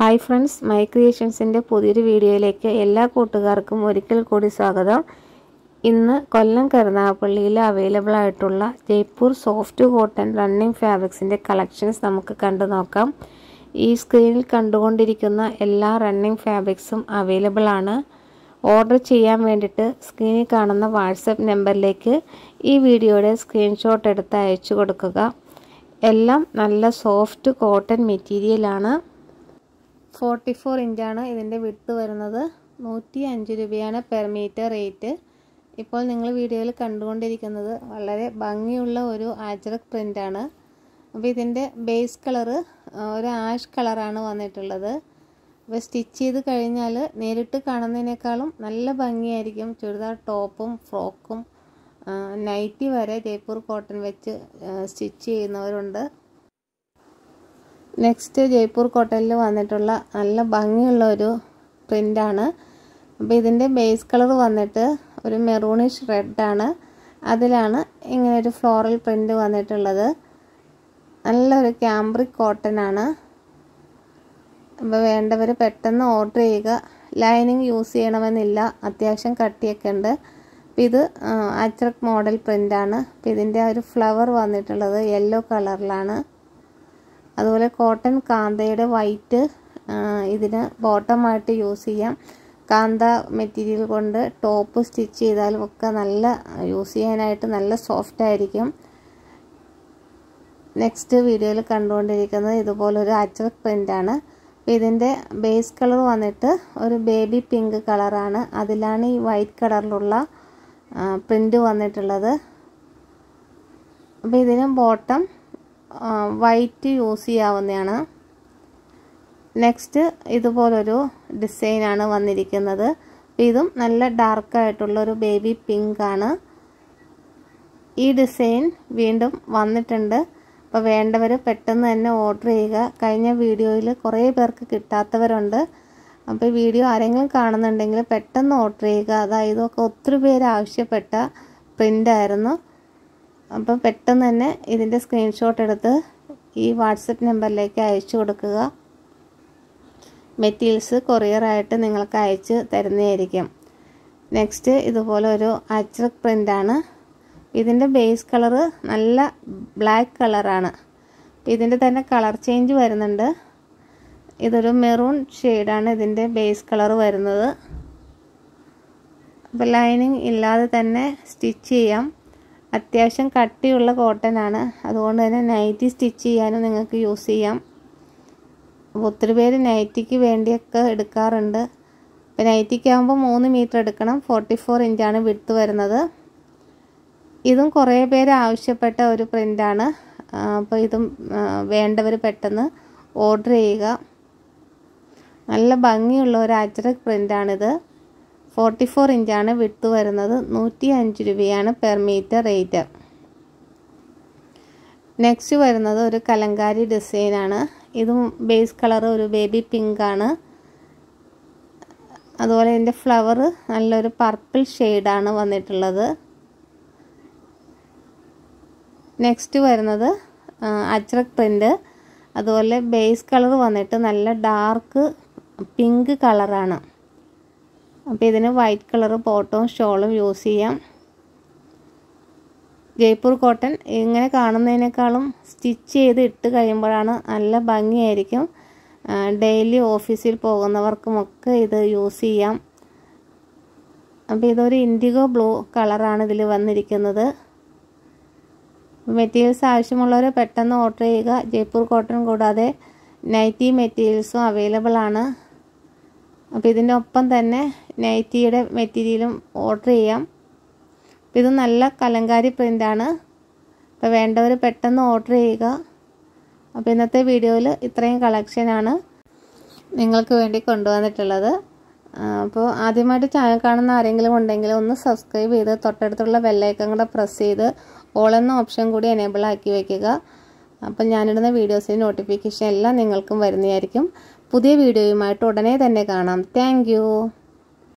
hi friends my ക്രിയേഷൻസിൻ്റെ പുതിയൊരു വീഡിയോയിലേക്ക് എല്ലാ കൂട്ടുകാർക്കും ഒരിക്കൽ കൂടി സ്വാഗതം ഇന്ന് കൊല്ലം കരുനാഗപ്പള്ളിയിൽ അവൈലബിൾ ആയിട്ടുള്ള ജയ്പൂർ സോഫ്റ്റ് കോട്ടൺ റണ്ണിങ് ഫാബ്രിക്സിൻ്റെ കളക്ഷൻസ് നമുക്ക് കണ്ടു നോക്കാം ഈ സ്ക്രീനിൽ കണ്ടുകൊണ്ടിരിക്കുന്ന എല്ലാ റണ്ണിങ് ഫാബ്രിക്സും അവൈലബിൾ ആണ് ഓർഡർ ചെയ്യാൻ വേണ്ടിയിട്ട് സ്ക്രീനിൽ കാണുന്ന വാട്സപ്പ് നമ്പറിലേക്ക് ഈ വീഡിയോയുടെ സ്ക്രീൻഷോട്ട് എടുത്ത് അയച്ചു കൊടുക്കുക എല്ലാം നല്ല സോഫ്റ്റ് കോട്ടൺ മെറ്റീരിയലാണ് ഫോർട്ടി ഫോർ ഇഞ്ചാണ് ഇതിൻ്റെ വിട്ട് വരുന്നത് നൂറ്റി അഞ്ച് രൂപയാണ് പെർ മീറ്റർ റേറ്റ് ഇപ്പോൾ നിങ്ങൾ വീഡിയോയിൽ കണ്ടുകൊണ്ടിരിക്കുന്നത് വളരെ ഭംഗിയുള്ള ഒരു ആജറക് പ്രിൻ്റാണ് അപ്പോൾ ഇതിൻ്റെ ബേസ് കളറ് ഒരു ആഷ് കളറാണ് വന്നിട്ടുള്ളത് അപ്പോൾ സ്റ്റിച്ച് ചെയ്ത് കഴിഞ്ഞാൽ നേരിട്ട് കാണുന്നതിനേക്കാളും നല്ല ഭംഗിയായിരിക്കും ചുരിദാർ ടോപ്പും ഫ്രോക്കും നൈറ്റി വരെ ജയ്പൂർ കോട്ടൺ വെച്ച് സ്റ്റിച്ച് ചെയ്യുന്നവരുണ്ട് നെക്സ്റ്റ് ജയ്പൂർ കോട്ടണിൽ വന്നിട്ടുള്ള നല്ല ഭംഗിയുള്ള ഒരു പ്രിൻ്റാണ് അപ്പോൾ ഇതിൻ്റെ ബേസ് കളർ വന്നിട്ട് ഒരു മെറൂണിഷ് റെഡാണ് അതിലാണ് ഇങ്ങനെ ഒരു ഫ്ലോറൽ പ്രിൻ്റ് വന്നിട്ടുള്ളത് നല്ലൊരു ക്യാമ്പ്രിക് കോട്ടൺ ആണ് അപ്പോൾ വേണ്ടവർ പെട്ടെന്ന് ഓർഡർ ചെയ്യുക ലൈനിങ് യൂസ് ചെയ്യണമെന്നില്ല അത്യാവശ്യം കട്ടിയൊക്കെ ഉണ്ട് അപ്പോൾ ഇത് അച്രക് മോഡൽ പ്രിൻ്റാണ് അപ്പോൾ ഇതിൻ്റെ ആ ഒരു ഫ്ലവർ വന്നിട്ടുള്ളത് യെല്ലോ കളറിലാണ് അതുപോലെ കോട്ടൺ കാന്തയുടെ വൈറ്റ് ഇതിന് ബോട്ടമായിട്ട് യൂസ് ചെയ്യാം കാന്ത മെറ്റീരിയൽ കൊണ്ട് ടോപ്പ് സ്റ്റിച്ച് ചെയ്താലും ഒക്കെ നല്ല യൂസ് ചെയ്യാനായിട്ട് നല്ല സോഫ്റ്റ് ആയിരിക്കും നെക്സ്റ്റ് വീഡിയോയിൽ കണ്ടുകൊണ്ടിരിക്കുന്നത് ഇതുപോലൊരു അച്ചർക്ക് പ്രിൻ്റാണ് അപ്പോൾ ഇതിൻ്റെ ബേസ് കളർ വന്നിട്ട് ഒരു ബേബി പിങ്ക് കളറാണ് അതിലാണ് ഈ വൈറ്റ് കളറിലുള്ള പ്രിൻ്റ് വന്നിട്ടുള്ളത് അപ്പോൾ ഇതിന് ബോട്ടം വൈറ്റ് യൂസ് ചെയ്യാവുന്നതാണ് നെക്സ്റ്റ് ഇതുപോലൊരു ഡിസൈനാണ് വന്നിരിക്കുന്നത് ഇതും നല്ല ഡാർക്കായിട്ടുള്ള ഒരു ബേബി പിങ്ക് ആണ് ഈ ഡിസൈൻ വീണ്ടും വന്നിട്ടുണ്ട് അപ്പോൾ വേണ്ടവർ പെട്ടെന്ന് തന്നെ ഓർഡർ ചെയ്യുക കഴിഞ്ഞ വീഡിയോയിൽ കുറേ പേർക്ക് കിട്ടാത്തവരുണ്ട് അപ്പോൾ ഈ വീഡിയോ ആരെങ്കിലും കാണുന്നുണ്ടെങ്കിൽ പെട്ടെന്ന് ഓർഡർ ചെയ്യുക അതായത് ഒക്കെ ഒത്തിരി പേര് ആവശ്യപ്പെട്ട പ്രിൻ്റായിരുന്നു അപ്പോൾ പെട്ടെന്ന് തന്നെ ഇതിൻ്റെ സ്ക്രീൻഷോട്ട് എടുത്ത് ഈ വാട്സപ്പ് നമ്പറിലേക്ക് അയച്ചു കൊടുക്കുക മെറ്റീരിയൽസ് കൊറിയറായിട്ട് നിങ്ങൾക്ക് അയച്ച് തരുന്നതായിരിക്കും നെക്സ്റ്റ് ഇതുപോലെ ഒരു അച്രക് പ്രിൻ്റാണ് ഇതിൻ്റെ ബേസ് കളറ് നല്ല ബ്ലാക്ക് കളറാണ് ഇതിൻ്റെ തന്നെ കളർ ചേഞ്ച് വരുന്നുണ്ട് ഇതൊരു മെറൂൺ ഷെയ്ഡാണ് ഇതിൻ്റെ ബേസ് കളർ വരുന്നത് അപ്പോൾ ലൈനിങ് ഇല്ലാതെ തന്നെ സ്റ്റിച്ച് ചെയ്യാം അത്യാവശ്യം കട്ടിയുള്ള കോട്ടൺ ആണ് അതുകൊണ്ട് തന്നെ നൈറ്റി സ്റ്റിച്ച് ചെയ്യാനും നിങ്ങൾക്ക് യൂസ് ചെയ്യാം അപ്പോൾ ഒത്തിരി പേര് നൈറ്റിക്ക് വേണ്ടിയൊക്കെ എടുക്കാറുണ്ട് അപ്പോൾ നൈറ്റിക്ക് ആകുമ്പോൾ മൂന്ന് മീറ്റർ എടുക്കണം ഫോർട്ടി ഫോർ ഇഞ്ചാണ് വിടുത്ത് വരുന്നത് ഇതും കുറേ പേര് ആവശ്യപ്പെട്ട ഒരു പ്രിൻ്റാണ് അപ്പോൾ ഇതും വേണ്ടവർ പെട്ടെന്ന് ഓർഡർ ചെയ്യുക നല്ല ഭംഗിയുള്ള ഒരു അജ്രക് പ്രിൻ്റാണിത് ഫോർട്ടി ഫോർ ഇഞ്ചാണ് വിട്ട് വരുന്നത് നൂറ്റി അഞ്ച് രൂപയാണ് പെർ മീറ്റർ റേറ്റ് നെക്സ്റ്റ് വരുന്നത് ഒരു കലങ്കാരി ഡിസൈനാണ് ഇതും ബേസ് കളർ ഒരു ബേബി പിങ്ക് ആണ് അതുപോലെ ഇതിൻ്റെ ഫ്ലവർ നല്ലൊരു പർപ്പിൾ ഷെയ്ഡാണ് വന്നിട്ടുള്ളത് നെക്സ്റ്റ് വരുന്നത് അജ്രക് പ്രിൻ്റ് അതുപോലെ ബേസ് കളർ വന്നിട്ട് നല്ല ഡാർക്ക് പിങ്ക് കളറാണ് അപ്പോൾ ഇതിന് വൈറ്റ് കളർ ബോട്ടവും ഷോളും യൂസ് ചെയ്യാം ജയ്പൂർ കോട്ടൺ ഇങ്ങനെ കാണുന്നതിനേക്കാളും സ്റ്റിച്ച് ചെയ്ത് ഇട്ട് കഴിയുമ്പോഴാണ് നല്ല ഭംഗിയായിരിക്കും ഡെയിലി ഓഫീസിൽ പോകുന്നവർക്കുമൊക്കെ ഇത് യൂസ് ചെയ്യാം അപ്പോൾ ഇതൊരു ഇൻഡിഗോ ബ്ലൂ കളറാണ് ഇതിൽ വന്നിരിക്കുന്നത് മെറ്റീരിയൽസ് ആവശ്യമുള്ളവർ പെട്ടെന്ന് ഓർഡർ ചെയ്യുക ജയ്പൂർ കോട്ടൺ കൂടാതെ നൈറ്റി മെറ്റീരിയൽസും അവൈലബിൾ ആണ് അപ്പോൾ ഇതിൻ്റെ ഒപ്പം തന്നെ നൈറ്റിയുടെ മെറ്റീരിയലും ഓർഡർ ചെയ്യാം ഇത് നല്ല കലങ്കാരി പ്രിൻ്റാണ് അപ്പോൾ വേണ്ടവർ പെട്ടെന്ന് ഓർഡർ ചെയ്യുക അപ്പോൾ ഇന്നത്തെ വീഡിയോയിൽ ഇത്രയും കളക്ഷനാണ് നിങ്ങൾക്ക് വേണ്ടി കൊണ്ടുവന്നിട്ടുള്ളത് അപ്പോൾ ആദ്യമായിട്ട് ചാനൽ കാണുന്ന ആരെങ്കിലും ഉണ്ടെങ്കിൽ ഒന്ന് സബ്സ്ക്രൈബ് ചെയ്ത് തൊട്ടടുത്തുള്ള ബെല്ലൈക്കൺ കൂടെ പ്രസ് ചെയ്ത് ഓൾ എന്ന ഓപ്ഷൻ കൂടി എനേബിൾ ആക്കി വയ്ക്കുക അപ്പം ഞാനിടുന്ന വീഡിയോസിൻ്റെ നോട്ടിഫിക്കേഷൻ എല്ലാം നിങ്ങൾക്കും വരുന്നതായിരിക്കും പുതിയ വീഡിയോയുമായിട്ട് ഉടനെ തന്നെ കാണാം താങ്ക്